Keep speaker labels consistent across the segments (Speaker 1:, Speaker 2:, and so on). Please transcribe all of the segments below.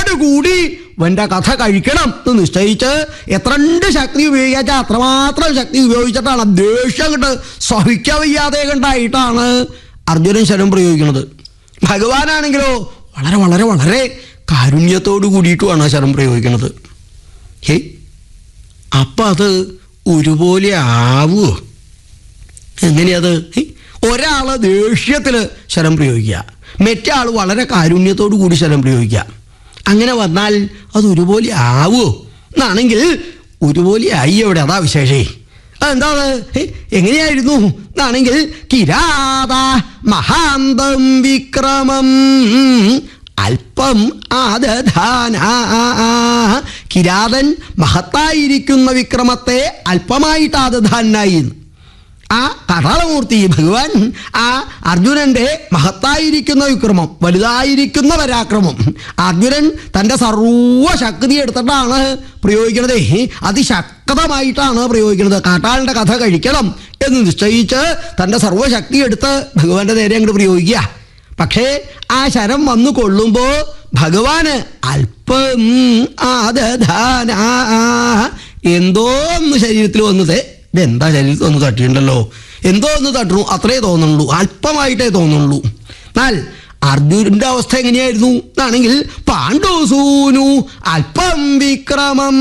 Speaker 1: കൂടി ഇവന്റെ കഥ കഴിക്കണം എന്ന് നിശ്ചയിച്ച് എത്രണ്ട് ശക്തി ഉപയോഗിച്ചാൽ അത്രമാത്രം ശക്തി ഉപയോഗിച്ചിട്ടാണ് ദേഷ്യം കണ്ട് സഹിക്കാൻ വയ്യാതെ കണ്ടായിട്ടാണ് അർജുനൻ ശരം പ്രയോഗിക്കുന്നത് ഭഗവാനാണെങ്കിലോ വളരെ വളരെ വളരെ കാരുണ്യത്തോട് കൂടിയിട്ടുമാണ് ആ ശരം പ്രയോഗിക്കുന്നത് ഹേ അപ്പം അത് ഒരുപോലെ ആവുമോ എങ്ങനെയത് ഒരാള് ദേഷ്യത്തിൽ ശരം പ്രയോഗിക്കുക മറ്റേ ആൾ വളരെ കാരുണ്യത്തോടു കൂടി ശരം പ്രയോഗിക്കുക അങ്ങനെ വന്നാൽ അത് ഒരുപോലെ ആവുമോ എന്നാണെങ്കിൽ ഒരുപോലെ ആയി എവിടെ അതാ വിശേഷേ അതെന്താണ് ഹേ, എങ്ങനെയായിരുന്നു എന്നാണെങ്കിൽ കിരാത മഹാന്തം വിക്രമം അല്പം ആദധാന കിരാതൻ മഹത്തായിരിക്കുന്ന വിക്രമത്തെ അല്പമായിട്ട് ആദധാനായി എന്ന്. ആ കഥാളമൂർത്തി ഭഗവാൻ ആ അർജുനന്റെ മഹത്തായിരിക്കുന്ന വിക്രമം വലുതായിരിക്കുന്ന പരാക്രമം അർജുനൻ തൻ്റെ സർവശക്തി എടുത്തിട്ടാണ് പ്രയോഗിക്കുന്നത് അതിശക്തമായിട്ടാണ് പ്രയോഗിക്കുന്നത് കാട്ടാളിൻ്റെ കഥ കഴിക്കണം എന്ന് നിശ്ചയിച്ച് തൻ്റെ സർവശക്തി എടുത്ത് ഭഗവാന്റെ നേരെ അങ്ങോട്ട് പ്രയോഗിക്കുക പക്ഷേ ആ ശരം വന്നു കൊള്ളുമ്പോൾ ഭഗവാന് അല്പം ആദധാന എന്തോ ഒന്ന് ശരീരത്തിൽ വന്നത് ഇതെന്താ ശരീരത്തിൽ ഒന്ന് തട്ടിയിട്ടുണ്ടല്ലോ എന്തോ ഒന്ന് തട്ടുന്നു അത്രേ തോന്നുള്ളൂ അല്പമായിട്ടേ തോന്നുള്ളൂ എന്നാൽ അർജുനന്റെ അവസ്ഥ എങ്ങനെയായിരുന്നു എന്നാണെങ്കിൽ പാണ്ഡുസൂനു അല്പം വിക്രമം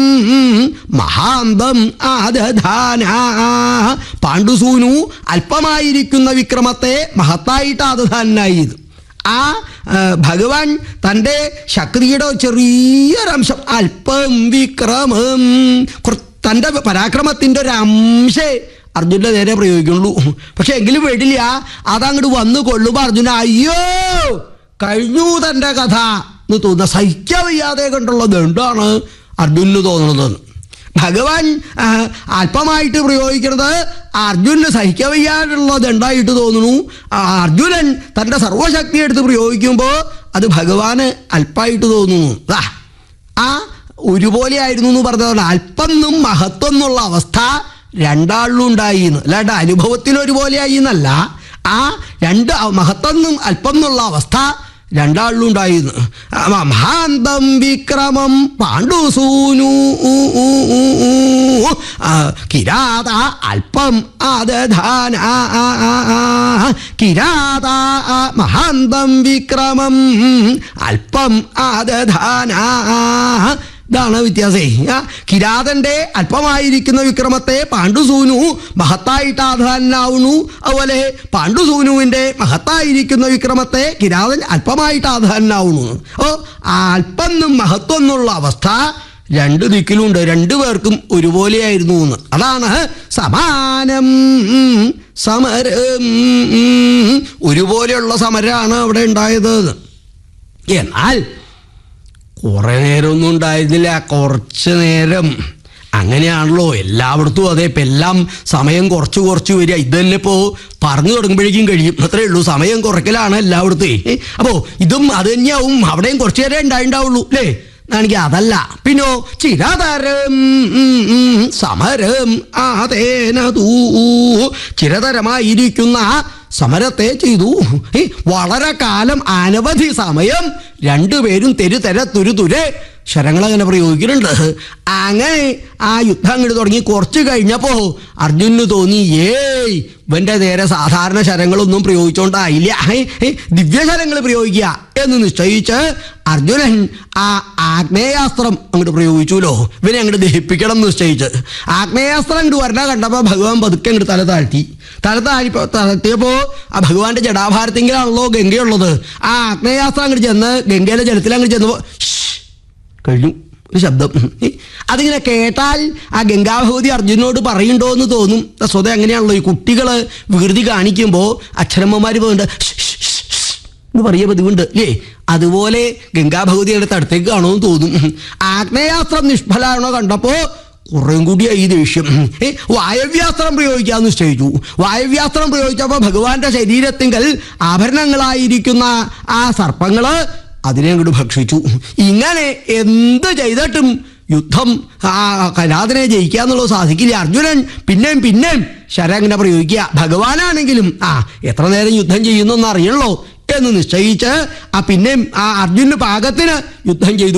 Speaker 1: മഹാന്തം ആദധാന പാണ്ഡുസൂനു അല്പമായിരിക്കുന്ന വിക്രമത്തെ മഹത്തായിട്ട് ആദധാനായി ആ ആ, ഭഗവാൻ തൻ്റെ ശക്തിയുടെ ചെറിയൊരംശം അല്പം വിക്രമം കുറ- തൻ്റെ പരാക്രമത്തിൻ്റെ ഒരു അംശേ അർജുൻ്റെ നേരെ പ്രയോഗിക്കുള്ളൂ പക്ഷെ എങ്കിലും വേണ്ടില്ല അതങ്ങോട്ട് വന്നു കൊള്ളുമ്പോൾ അർജുന അയ്യോ കഴിഞ്ഞു തൻ്റെ കഥ എന്ന് തോന്നുന്ന സഹിക്കാൻ വയ്യാതെ കണ്ടുള്ളത് എന്താണ് അർജുനന് തോന്നുന്നത് ഭഗവാൻ ആ, അല്പമായിട്ട് പ്രയോഗിക്കുന്നത് അർജുനന് സഹിക്കാൻ വയ്യാതുള്ളത് ഉണ്ടായിട്ട് തോന്നുന്നു ആ അർജുനൻ തൻ്റെ സർവശക്തി എടുത്ത് പ്രയോഗിക്കുമ്പോൾ അത് ഭഗവാന് അല്പമായിട്ട് തോന്നുന്നു ദാ, ആ ഒരുപോലെ ആയിരുന്നു എന്ന് പറഞ്ഞതാണ് അല്പം എന്നും മഹത്വം എന്നുള്ള അവസ്ഥ രണ്ടാളിലും ഉണ്ടായി എന്ന് അല്ലാണ്ട് അനുഭവത്തിൽ ഒരുപോലെ ആയി എന്നല്ല ആ രണ്ട് മഹത്വം എന്നും അല്പം എന്നുള്ള അവസ്ഥ രണ്ടാളിലും ഉണ്ടായിരുന്നു മഹാന്തം വിക്രമം പാണ്ഡുസൂനു ആ, കിരാത അല്പം ആദധാന കിരാത മഹാന്തം വിക്രമം അല്പം ആദധാന ഇതാണ് വ്യത്യാസേ ആ, കിരാതന്റെ അല്പമായിരിക്കുന്ന വിക്രമത്തെ പാണ്ഡുസൂനു മഹത്തായിട്ട് ആധാനാവുന്നു അതുപോലെ പാണ്ഡുസൂനുവിന്റെ മഹത്തായിരിക്കുന്ന വിക്രമത്തെ കിരാതൻ അല്പമായിട്ട് ആധാനാവുന്നു ഓ ആ അല്പം എന്നും മഹത്വം എന്നുള്ള അവസ്ഥ രണ്ട് ദിക്കിലുണ്ട് രണ്ടു പേർക്കും ഒരുപോലെയായിരുന്നു എന്ന് അതാണ് സമാനം സമരം ഒരുപോലെയുള്ള സമരമാണ് അവിടെ ഉണ്ടായത് എന്നാൽ കുറെ നേരമൊന്നും ഉണ്ടായിരുന്നില്ല കുറച്ച് നേരം അങ്ങനെയാണല്ലോ എല്ലായിടത്തും അതെ ഇപ്പം എല്ലാം സമയം കുറച്ച് കുറച്ച് വരിക ഇത് തന്നെ ഇപ്പോൾ പറഞ്ഞു തുടങ്ങുമ്പോഴേക്കും കഴിയും അത്രേ ഉള്ളൂ സമയം കുറയ്ക്കലാണ് എല്ലായിടത്തും അപ്പോൾ ഇതും അത് തന്നെയാവും അവിടെയും കുറച്ച് നേരം ഉണ്ടായിണ്ടാവുള്ളൂ അല്ലേ ആണെങ്കിൽ അതല്ല പിന്നോ ചിരതരം സമരം ആതേനതൂ ചിരതരമായിരിക്കുന്ന സമരത്തെ ചെയ്തു ഏ, വളരെ കാലം അനവധി സമയം രണ്ടുപേരും തെരു തെര തുരു തുരെ ശരങ്ങളങ്ങനെ പ്രയോഗിക്കുന്നുണ്ട് അങ്ങനെ ആ യുദ്ധം അങ്ങോട്ട് തുടങ്ങി കുറച്ച് കഴിഞ്ഞപ്പോൾ അർജുനന് തോന്നി ഏയ് ഇവന്റെ നേരെ സാധാരണ ശരങ്ങളൊന്നും പ്രയോഗിച്ചോണ്ടായില്ല ഏ, ഏ, ദിവ്യശരങ്ങൾ പ്രയോഗിക്കുക എന്ന് നിശ്ചയിച്ച് അർജുനൻ ആ ആഗ്നേയാസ്ത്രം അങ്ങോട്ട് പ്രയോഗിച്ചുല്ലോ ഇവനെ അങ്ങോട്ട് ദഹിപ്പിക്കണം എന്ന് നിശ്ചയിച്ച് ആഗ്നേയാസ്ത്രം അങ്ങോട്ട് വരണ കണ്ടപ്പോൾ ഭഗവാൻ പതുക്കെ അങ്ങോട്ട് തല താഴ്ത്തി തല താഴി താഴ്ത്തിയപ്പോൾ ആ ഭഗവാന്റെ ജടാഭാരത്തിങ്കിലാണല്ലോ ഗംഗയുള്ളത് ആ ആഗ്നേയാസ്ത്രം അങ്ങോട്ട് ചെന്ന് ഗംഗയിലെ ജലത്തിൽ അങ്ങോട്ട് ചെന്നപ്പോൾ കഴിഞ്ഞു ഒരു ശബ്ദം അതിങ്ങനെ കേട്ടാൽ ആ ഗംഗാഭഗവതി അർജുനോട് പറയുണ്ടോ എന്ന് തോന്നും സ്വതം അങ്ങനെയാണല്ലോ ഈ കുട്ടികൾ വികൃതി കാണിക്കുമ്പോൾ അച്ഛനമ്മമാർ പോകുന്നുണ്ട് എന്ന് പറയ പതിവുണ്ട് അല്ലേ അതുപോലെ ഗംഗാഭഗവതിയുടെ അടുത്തേക്ക് കാണുമെന്ന് തോന്നും ആഗ്നേയാസ്ത്രം നിഷ്ഫലാണോ കണ്ടപ്പോ കുറേം കൂടിയായി ഈ ദേഷ്യം ഏ, വായവ്യാസ്ത്രം പ്രയോഗിക്കാമെന്ന് നിശ്ചയിച്ചു വായവ്യാസ്ത്രം പ്രയോഗിച്ചപ്പോൾ ഭഗവാന്റെ ശരീരത്തിങ്കൽ ആഭരണങ്ങളായിരിക്കുന്ന ആ സർപ്പങ്ങള് അതിനെ അങ്ങോട്ട് ഭക്ഷിച്ചു ഇങ്ങനെ എന്ത് ചെയ്തിട്ടും യുദ്ധം ആ കലാതിനെ ജയിക്കുക എന്നുള്ളത് സാധിക്കില്ല അർജുനൻ പിന്നെയും പിന്നെയും ശരങ്ങനെ പ്രയോഗിക്കുക ഭഗവാനാണെങ്കിലും ആ എത്ര നേരം യുദ്ധം ചെയ്യുന്നു അറിയണല്ലോ എന്ന് നിശ്ചയിച്ച് ആ പിന്നെയും ആ അർജുന് പാകത്തിന് യുദ്ധം ചെയ്തു